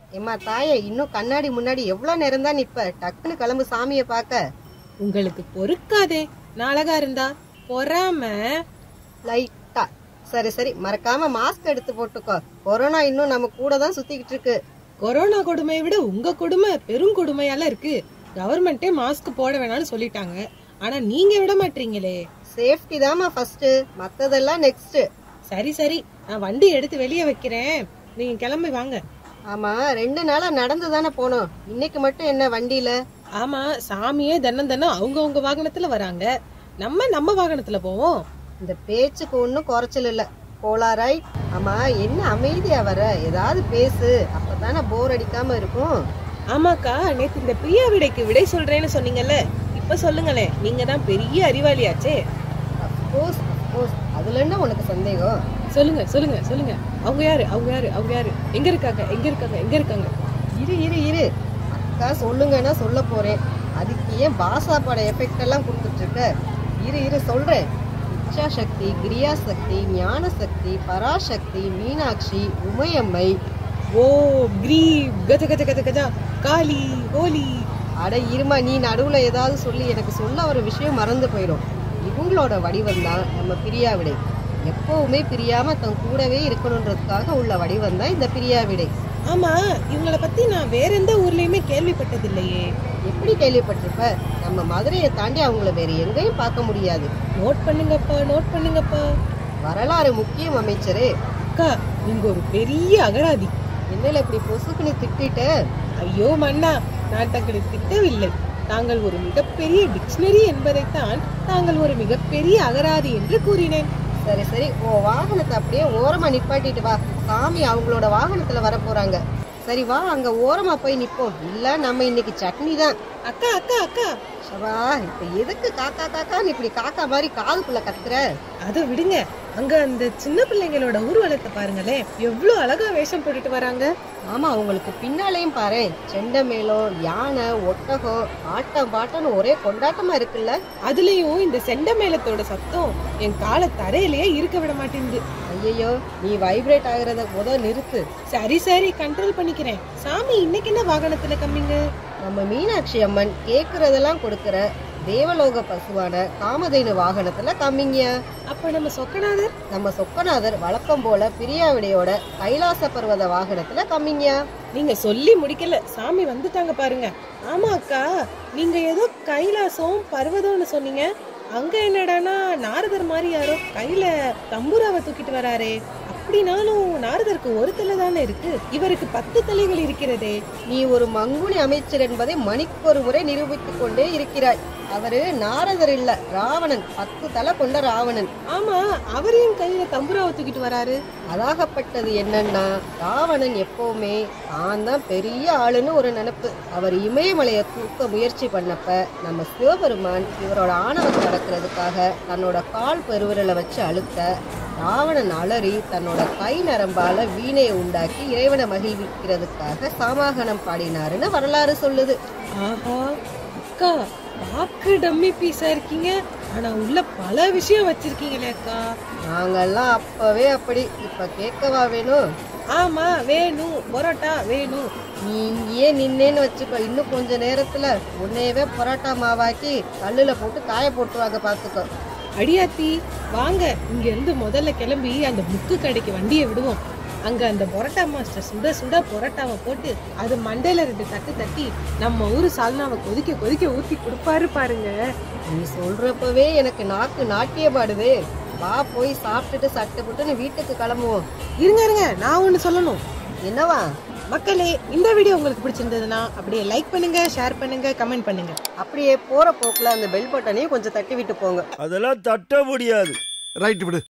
ஏம்மா தாயே இன்னும் கண்ணாடி முன்னாடி எவ்வளவு நேரம் தான் நிப்ப டக்குன்னு கிளம்பு சாமியை பார்க்க உங்களுக்கு பொறுக்காதே நான் அழகா இருந்தா பொறாம லைட்டா சரி சரி மறக்காம மாஸ்க் எடுத்து போட்டுக்கோ கொரோனா இன்னும் நம்ம கூட தான் சுத்திக்கிட்டு இருக்கு கொரோனா கொடுமையை விட உங்க கொடுமை பெரும் கொடுமையால இருக்கு கவர்மெண்டே மாஸ்க் போட வேணாம்னு சொல்லிட்டாங்க ஆனா நீங்க விட மாட்டீங்களே சேஃப்டி தாம்மா ஃபர்ஸ்ட் மத்ததெல்லாம் நெக்ஸ்ட் சரி சரி நான் வண்டி எடுத்து வெளியே வைக்கிறேன் நீங்க கிளம்பி வாங்க ஆமா ரெண்டு நாளா நடந்து தானே போனோம் இன்னைக்கு மட்டும் என்ன வண்டியில ஆமா சாமியே தினம் தினம் அவங்கவங்க வாகனத்துல வராங்க நம்ம நம்ம வாகனத்துல போவோம் இந்த பேச்சுக்கு ஒன்றும் குறைச்சல் இல்ல போலாராய் ஆமா என்ன அமைதியா வர ஏதாவது பேசு அப்பதானே போர் அடிக்காம இருக்கும் ஆமாக்கா நேத்து இந்த பிரியா விடைக்கு விடை சொல்றேன்னு சொன்னீங்கல்ல இப்ப சொல்லுங்களேன் நீங்க தான் பெரிய அறிவாளியாச்சே அஃப்கோர்ஸ் அஃப்கோர்ஸ் அதுல என்ன உனக்கு சந்தேகம் சொல்லுங்க சொல்லுங்க சொல்லுங்க அவங்க யாரு அவங்க யாரு அவங்க யாரு எங்க இருக்காங்க எங்க இருக்காங்க எங்க இருக்காங்க இரு இரு இரு அக்கா சொல்லுங்கன்னா சொல்ல போறேன் அதுக்கு ஏன் பாசா பட எஃபெக்ட் எல்லாம் கொடுத்துட்டு இருக்க இரு இரு சொல்றேன் இச்சா சக்தி கிரியா சக்தி ஞான சக்தி பராசக்தி மீனாட்சி உமையம்மை ஓ கிரீப் கஜ கஜ கஜ கஜா காளி ஹோலி அட இருமா நீ நடுவுல ஏதாவது சொல்லி எனக்கு சொல்ல ஒரு விஷயம் மறந்து போயிடும் இவங்களோட வடிவம் தான் நம்ம பிரியா விடை எப்பவுமே பிரியாம தன் கூடவே இருக்கணுன்றதுக்காக உள்ள வடிவம் தான் இந்த பிரியா விடை ஆமா இவங்கள பத்தி நான் வேற எந்த ஊர்லயுமே கேள்விப்பட்டது இல்லையே எப்படி கேள்விப்பட்டிருப்ப நம்ம மதுரையை தாண்டி அவங்கள வேற எங்கேயும் பார்க்க முடியாது நோட் பண்ணுங்கப்பா நோட் பண்ணுங்கப்பா வரலாறு முக்கியம் அமைச்சரே அக்கா நீங்க ஒரு பெரிய அகராதி என்னல இப்படி பொசுக்குன்னு திட்டிட்ட ஐயோ மன்னா நான் தங்களை திட்டவில்லை தாங்கள் ஒரு மிகப்பெரிய டிக்ஷனரி என்பதைத்தான் தாங்கள் ஒரு மிகப்பெரிய அகராதி என்று கூறினேன் சரி சரி உன் வாகனத்தை அப்படியே ஓரமா நிப்பாட்டிட்டு வா சாமி அவங்களோட வாகனத்துல வர போறாங்க சரி வா அங்க ஓரமா போய் நிப்போம் இல்ல நம்ம இன்னைக்கு சட்னி தான் அக்கா அக்கா அக்கா சவா இப்ப எதுக்கு காக்கா காக்கான்னு இப்படி காக்கா மாதிரி காதுக்குள்ள கத்துற அதை விடுங்க அங்க அந்த சின்ன பிள்ளைங்களோட ஊர்வலத்தை பாருங்களேன் எவ்வளவு அழகா வேஷம் போட்டுட்டு வராங்க ஆமா அவங்களுக்கு பின்னாலேயும் பாரு செண்டமேளம் யானை ஒட்டகம் ஆட்டம் பாட்டம்னு ஒரே கொண்டாட்டமா இருக்குல்ல அதுலயும் இந்த செண்ட மேளத்தோட சத்தம் என் காலை தரையிலேயே இருக்க விட மாட்டேங்குது ஐயையோ நீ வைப்ரேட் ஆகுறத முத நிறுத்து சரி சரி கண்ட்ரோல் பண்ணிக்கிறேன் சாமி இன்னைக்கு என்ன வாகனத்துல கம்மிங்க நம்ம மீனாட்சி அம்மன் கேக்குறதெல்லாம் கொடுக்கற தேவலோக பசுவான காமதேனு வாகனத்துல கம்மிங்க அப்ப நம்ம சொக்கநாதர் நம்ம சொக்கநாதர் வழக்கம் போல பிரியாவிடையோட கைலாச பர்வத வாகனத்துல கம்மிங்க நீங்க சொல்லி முடிக்கல சாமி வந்துட்டாங்க பாருங்க ஆமா அக்கா நீங்க ஏதோ கைலாசம் பர்வதம்னு சொன்னீங்க அங்க என்னடானா நாரதர் மாதிரி யாரோ கையில தம்புராவை தூக்கிட்டு வராரே அப்படினாலும் நாரதருக்கு ஒரு தலை தானே இருக்கு இவருக்கு பத்து தலைகள் இருக்கிறதே நீ ஒரு மங்குனி அமைச்சர் என்பதை மணிக்கொரு முறை நிரூபித்துக் கொண்டே இருக்கிறாய் அவரு நாரதர் இல்ல ராவணன் பத்து தலை கொண்ட ராவணன் ஆமா அவரையும் கையில தம்புராவை தூக்கிட்டு வராரு அதாகப்பட்டது என்னன்னா ராவணன் எப்பவுமே தான் தான் பெரிய ஆளுன்னு ஒரு நினைப்பு அவர் இமயமலையை தூக்க முயற்சி பண்ணப்ப நம்ம சிவபெருமான் இவரோட ஆணவத்தை அடக்கிறதுக்காக தன்னோட கால் பெருவிரலை வச்சு அழுத்த ராவணன் அலறி தன்னோட கை நரம்பால வீணையை உண்டாக்கி இறைவனை மகிழ்விக்கிறதுக்காக சாமாகனம் பாடினாருன்னு வரலாறு சொல்லுது ஆஹா அக்கா பாக்கு டம்மி பீஸா இருக்கீங்க ஆனா உள்ள பல விஷயம் வச்சிருக்கீங்களே அக்கா நாங்கெல்லாம் அப்பவே அப்படி இப்ப கேட்கவா வேணும் ஆமா வேணும் பரோட்டா வேணும் நீ இங்கேயே நின்னேன்னு வச்சுக்கோ இன்னும் கொஞ்ச நேரத்துல உன்னையவே பரோட்டா மாவாக்கி கல்லுல போட்டு காய போட்டுவாங்க பாத்துக்கோ அடியாத்தி வாங்க இங்க இருந்து முதல்ல கிளம்பி அந்த புக்கு கடைக்கு வண்டியை விடுவோம் அங்க அந்த பொரோட்டா மாஸ்டர் சுட சுட பொரோட்டாவை போட்டு அது மண்டையில ரெண்டு தட்டு தட்டி நம்ம ஊரு சால்னாவை கொதிக்க கொதிக்க ஊத்தி கொடுப்பாரு பாருங்க நீ சொல்றப்பவே எனக்கு நாக்கு நாட்டியமாடுதே வா போய் சாப்பிட்டுட்டு சட்டை போட்டுன்னு வீட்டுக்கு கிளம்புவோம் இருங்க இருங்க நான் ஒண்ணு சொல்லணும் என்னவா மக்களே இந்த வீடியோ உங்களுக்கு பிடிச்சிருந்ததுன்னா அப்படியே லைக் பண்ணுங்க ஷேர் பண்ணுங்க கமெண்ட் பண்ணுங்க அப்படியே போற போக்குல அந்த பெல் பட்டனையும் கொஞ்சம் தட்டி விட்டு போங்க அதெல்லாம் தட்ட முடியாது ரைட் விடு